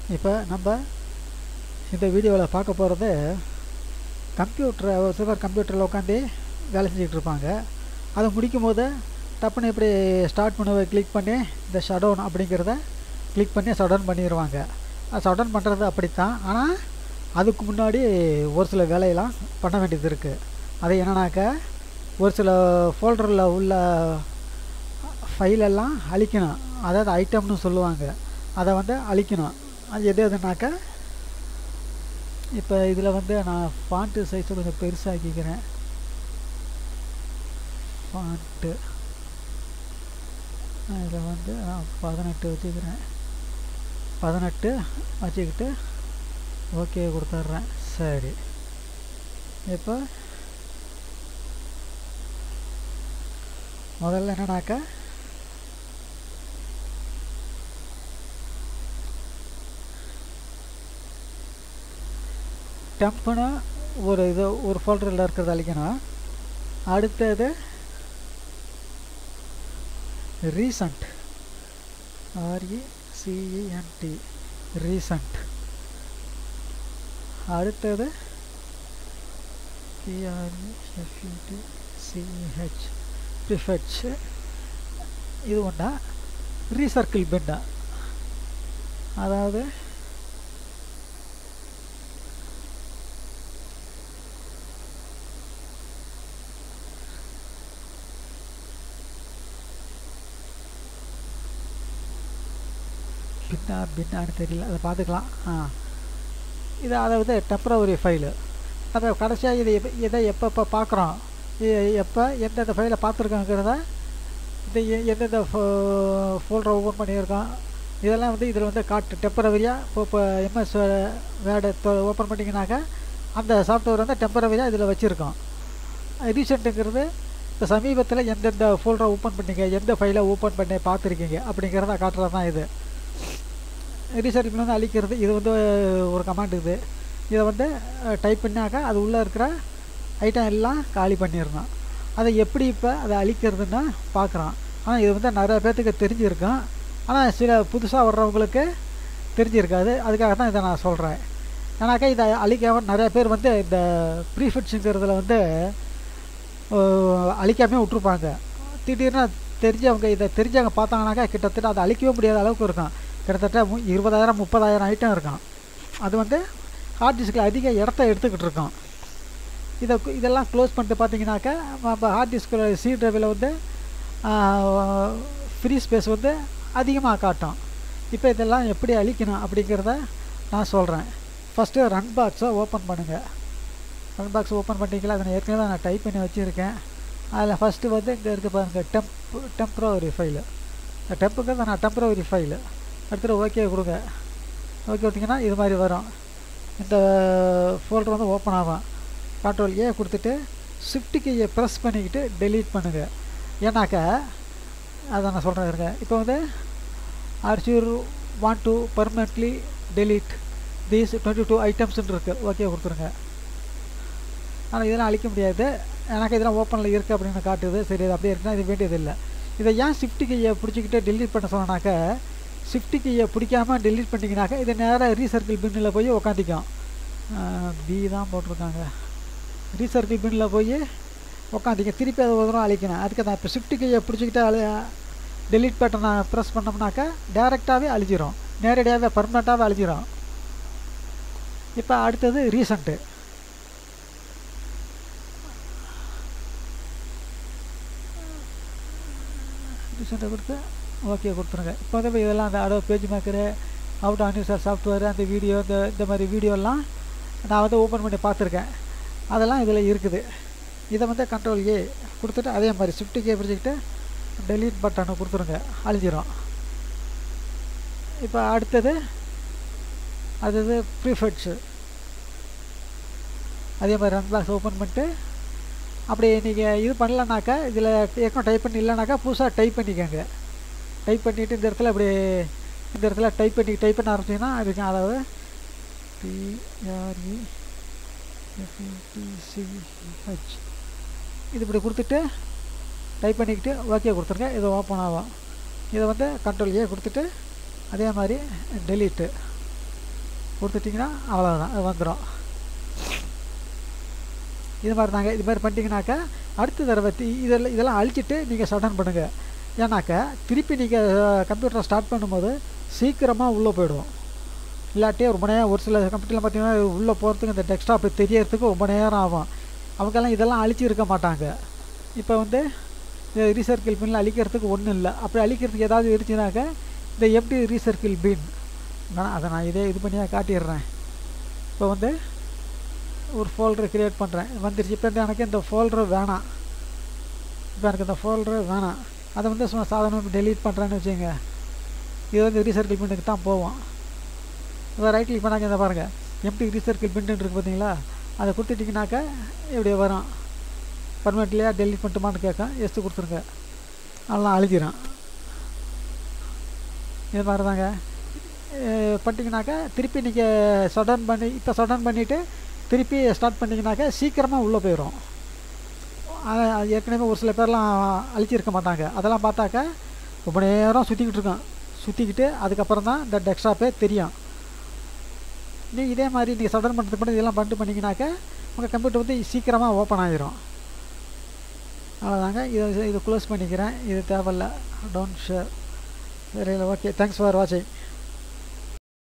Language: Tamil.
இப்போ நம்ம இந்த வீடியோவில் பார்க்க போகிறது கம்ப்யூட்டரை ஒரு சிலர் கம்ப்யூட்டரில் உட்காந்து வேலை செஞ்சுக்கிட்டு இருப்பாங்க அதை முடிக்கும் போது டப்புன்னு இப்படி ஸ்டார்ட் பண்ண கிளிக் பண்ணி இந்த ஷடவுன் அப்படிங்கிறத கிளிக் பண்ணி ஷடவுன் பண்ணிடுவாங்க ஷடவுன் பண்ணுறது அப்படித்தான் ஆனால் அதுக்கு முன்னாடி ஒரு சில வேலையெல்லாம் பண்ண வேண்டியது இருக்குது அது என்னன்னாக்கா ஒரு சில ஃபோல்டரில் உள்ள ஃபைலெல்லாம் அழிக்கணும் அதாவது ஐட்டம்னு சொல்லுவாங்க அதை வந்து அழிக்கணும் அது எது எதுனாக்கா இப்போ இதில் வந்து நான் ஃபாண்ட்டு சைஸை கொஞ்சம் பெருசாக்கிக்கிறேன் ஃபாண்ட்டு இதில் வந்து நான் பதினெட்டு வச்சுக்கிறேன் பதினெட்டு வச்சுக்கிட்டு ஓகே கொடுத்துட்றேன் சரி இப்போ முதல்ல என்னன்னாக்கா டெம்ப்னு ஒரு இது ஒரு ஃபோல்டரில் இருக்கிறது அழிக்கணும் அடுத்தது ரீசண்ட் ஆர்இசிஇஎன்டி ரீசண்ட் அடுத்தது பிஆர்இஎஃப்இடி சிஹெச் ப்ரிஃபெட்ஸ் இது ஒன்றா ரீசர்க்கிள் பின்னா அதாவது பின்னா பின்னான்னு தெரியல அதை பார்த்துக்கலாம் ஆ இது அதாவது டெம்பரவரி ஃபைலு அதை கடைசியாக இதை எப்போ இதை எப்பப்போ பார்க்குறோம் எப்போ எந்தெந்த ஃபைலை பார்த்துருக்கோங்கிறத இந்த எந்தெந்த ஃபோ ஃபோல்டரை ஓப்பன் பண்ணியிருக்கோம் இதெல்லாம் வந்து இதில் வந்து காட்டு டெம்பரவரியாக இப்போ இப்போ எம்எஸ் வேர்டை ஓப்பன் பண்ணிங்கனாக்கா அந்த சாஃப்ட்வேர் வந்து டெம்பரவரியாக இதில் வச்சுருக்கோம் ரீசெண்ட்டுங்கிறது இப்போ சமீபத்தில் எந்தெந்த ஃபோல்டரை ஓப்பன் பண்ணீங்க எந்த ஃபைலை ஓப்பன் பண்ணி பார்த்துருக்கீங்க அப்படிங்கிறத காட்டுறது தான் இது ரீசர்ச் வந்து அழிக்கிறது இது வந்து ஒரு கமாண்ட் இது இதை வந்து டைப் பண்ணாக்கா அது உள்ளே இருக்கிற ஐட்டம் எல்லாம் காலி பண்ணிடணும் அதை எப்படி இப்போ அதை அழிக்கிறதுன்னு பார்க்குறோம் ஆனால் இது வந்து நிறைய பேர்த்துக்கு தெரிஞ்சிருக்கும் ஆனால் சில புதுசாக வர்றவங்களுக்கு தெரிஞ்சிருக்காது அதுக்காக தான் இதை நான் சொல்கிறேன் ஏன்னாக்கா இதை அழிக்காம நிறைய பேர் வந்து இந்த ப்ரீஃபிட்ஸுங்கிறதுல வந்து அழிக்காமே விட்ருப்பாங்க திடீர்னு தெரிஞ்சவங்க இதை தெரிஞ்சவங்க பார்த்தாங்கனாக்கா கிட்டத்தட்ட அதை அழிக்கவே முடியாத அளவுக்கு இருக்கும் கிட்டத்தட்ட மு இருபதாயிரம் முப்பதாயிரம் ஐட்டம் இருக்கும் அது வந்து ஹார்ட் டிஸ்கில் அதிக இடத்த எடுத்துக்கிட்டு இருக்கோம் இதை இதெல்லாம் க்ளோஸ் பண்ணிட்டு பார்த்தீங்கன்னாக்கா நம்ம ஹார்ட் டிஸ்கில் சி ட்ரைவில் வந்து ஃப்ரீ ஸ்பேஸ் வந்து அதிகமாக காட்டும் இப்போ இதெல்லாம் எப்படி அழிக்கணும் அப்படிங்கிறத நான் சொல்கிறேன் ஃபஸ்ட்டு ரன் பாக்ஸை ஓப்பன் பண்ணுங்கள் ரன் பாக்ஸ் ஓப்பன் பண்ணிக்கலாம் அதை ஏற்கனவே நான் டைப் பண்ணி வச்சுருக்கேன் அதில் ஃபஸ்ட்டு வந்து இங்கே இருக்க பாருங்கள் டெம்ப் டெம்ப்ரவரி ஃபைலு இந்த டெம்புங்கிறது நான் டெம்ப்ரவரி ஃபைலு அடுத்தது ஓகே கொடுங்க ஓகே கொடுத்தீங்கன்னா இது மாதிரி வரும் இந்த ஃபோல்டர் வந்து ஓப்பன் ஆகும் கண்ட்ரோல் ஏ கொடுத்துட்டு ஷிஃப்ட் கீயை ப்ரெஸ் பண்ணிக்கிட்டு டெலீட் பண்ணுங்கள் ஏன்னாக்கா அதை நான் சொல்கிறேன் இருங்க இப்போ வந்து are sure want to permanently delete these twenty two ஐட்டம்ஸ்ன்னு இருக்குது ஓகே கொடுத்துருங்க ஆனால் இதெல்லாம் அழிக்க முடியாது எனக்கு இதெல்லாம் ஓப்பனில் இருக்குது அப்படின்னு காட்டுது சரி இது அப்படியே இருக்குன்னா இது வேண்டியதில்லை இதை ஏன் ஷிஃப்ட் கீயை பிடிச்சிக்கிட்டு டெலீட் பண்ண சொன்னாக்கா ஷிஃப்ட் கீயை பிடிக்காமல் டெலீட் பண்ணிங்கனாக்கா இது நேராக ரீசர்க்கிள் பின்னில் போய் உக்காந்திக்கும் பி தான் போட்டிருக்காங்க ரீசர்க்கிள் பின்னில் போய் உக்காந்திக்க திருப்பி அதை ஒரு தூரம் அழிக்கணும் அதுக்கு நான் இப்போ ஷிஃப்ட் கீயை பிடிச்சிக்கிட்டு அழி டெலீட் பட்டனை ப்ரெஸ் பண்ணோம்னாக்கா டேரெக்டாகவே அழிச்சிரும் நேரடியாகவே பர்மனெண்ட்டாகவே அழிச்சிரும் இப்போ அடுத்தது ரீசண்ட்டு ரீசெண்டாக கொடுத்து ஓகே கொடுத்துருங்க இப்போ வந்து இதெல்லாம் அந்த அடோ பேஜ் மேக்கரு அவுட் ஆன்யூசர் சாஃப்ட்வேர் அந்த வீடியோ இந்த இந்த மாதிரி வீடியோலாம் நான் வந்து ஓப்பன் பண்ணி பார்த்துருக்கேன் அதெல்லாம் இதில் இருக்குது இதை வந்து கண்ட்ரோல் ஏ கொடுத்துட்டு அதே மாதிரி ஷிஃப்ட் கே பிடிச்சிக்கிட்டு டெலீட் பட்டனை கொடுத்துருங்க அழிஞ்சிரும் இப்போ அடுத்தது அடுத்தது ப்ரீஃபெட்ஸு அதே மாதிரி ரன் பாக்ஸ் ஓப்பன் பண்ணிட்டு அப்படி நீங்கள் இது பண்ணலனாக்கா இதில் ஏற்கனவே டைப் பண்ணி இல்லைனாக்கா புதுசாக டைப் பண்ணிக்கோங்க டைப் பண்ணிவிட்டு இந்த இடத்துல இப்படி இந்த இடத்துல டைப் பண்ணி டைப் பண்ண ஆரம்பிச்சிங்கன்னா அதுக்கு அதாவது பிஆர்இ எஃப்இடிசிஹெச் இது இப்படி கொடுத்துட்டு டைப் பண்ணிக்கிட்டு ஓகே கொடுத்துருங்க இது ஓப்பன் ஆகும் இதை வந்து கண்ட்ரோல் ஏ கொடுத்துட்டு அதே மாதிரி டெலீட்டு கொடுத்துட்டிங்கன்னா அவ்வளோதான் அது வந்துடும் இது மாதிரி தாங்க இது மாதிரி பண்ணிட்டீங்கனாக்கா அடுத்த தடவை தி- இதெல்லாம் இதெல்லாம் அழிச்சிட்டு நீங்கள் சடன் பண்ணுங்கள் ஏன்னாக்கா திருப்பி நீங்கள் கம்ப்யூட்டரை ஸ்டார்ட் பண்ணும்போது சீக்கிரமாக உள்ளே போயிடும் இல்லாட்டி ரொம்ப நேரம் ஒரு சில கம்ப்யூட்டரில் பார்த்தீங்கன்னா உள்ளே போகிறதுக்கு இந்த டெஸ்க்டாப் தெரியறதுக்கு ரொம்ப நேரம் ஆகும் அவங்கெல்லாம் இதெல்லாம் அழிச்சு இருக்க மாட்டாங்க இப்போ வந்து ரீசர்க்கிள் பின்ல அழிக்கிறதுக்கு ஒன்றும் இல்லை அப்படி அழிக்கிறதுக்கு ஏதாவது இருந்துச்சுனாக்கா இந்த எப்படி ரீசர்க்கிள் பின் நான் அதை நான் இதே இது பண்ணியாக காட்டிடுறேன் இப்போ வந்து ஒரு ஃபோல்டர் க்ரியேட் பண்ணுறேன் வந்துருச்சு இப்போ எனக்கு இந்த ஃபோல்டர் வேணாம் இப்போ எனக்கு இந்த ஃபோல்டர் வேணாம் அதை வந்து சும்மா சாதாரண டெலீட் பண்ணுறேன்னு வச்சுங்க இது வந்து ரீசர்க்கிள் பின்னுக்கு தான் போவோம் இப்போ ரைட் கிளிக் பண்ணாங்க இந்த பாருங்கள் எம்டி ரீசர்க்கிள் பின்னு இருக்குது பார்த்தீங்களா அதை கொடுத்துட்டிங்கனாக்கா இப்படி வரும் பர்மனெண்ட்லியாக டெலிட் பண்ணிட்டுமான்னு கேட்கும் எஸ்ட்டு கொடுத்துருங்க அதெல்லாம் அழிக்கிறோம் இது மாதிரி தாங்க பண்ணிட்டீங்கனாக்கா திருப்பி நீங்கள் சடன் பண்ணி இப்போ சடன் பண்ணிவிட்டு திருப்பி ஸ்டார்ட் பண்ணிங்கனாக்கா சீக்கிரமாக உள்ளே போயிடும் ஆனா, அது ஏற்கனவே ஒரு சில பேர்லாம் அழிச்சிருக்க மாட்டாங்க அதெல்லாம் பார்த்தாக்கா ரொம்ப நேரம் சுற்றிக்கிட்டு இருக்கோம் சுற்றிக்கிட்டு அதுக்கப்புறம் தான் இந்த டெஸ்க்டாப்பே தெரியும் நீ இதே மாதிரி நீங்கள் சடன் பண்ணுறது பண்ணி இதெல்லாம் பண்ணிட்டு பண்ணிங்கனாக்கா உங்கள் கம்ப்யூட்டர் வந்து சீக்கிரமாக ஓப்பன் ஆகிரும் அவ்வளோதாங்க இதை இதை க்ளோஸ் பண்ணிக்கிறேன் இது தேவையில்ல டோன்ட் ஷேர் சரி ஓகே தேங்க்ஸ் ஃபார் வாட்சிங்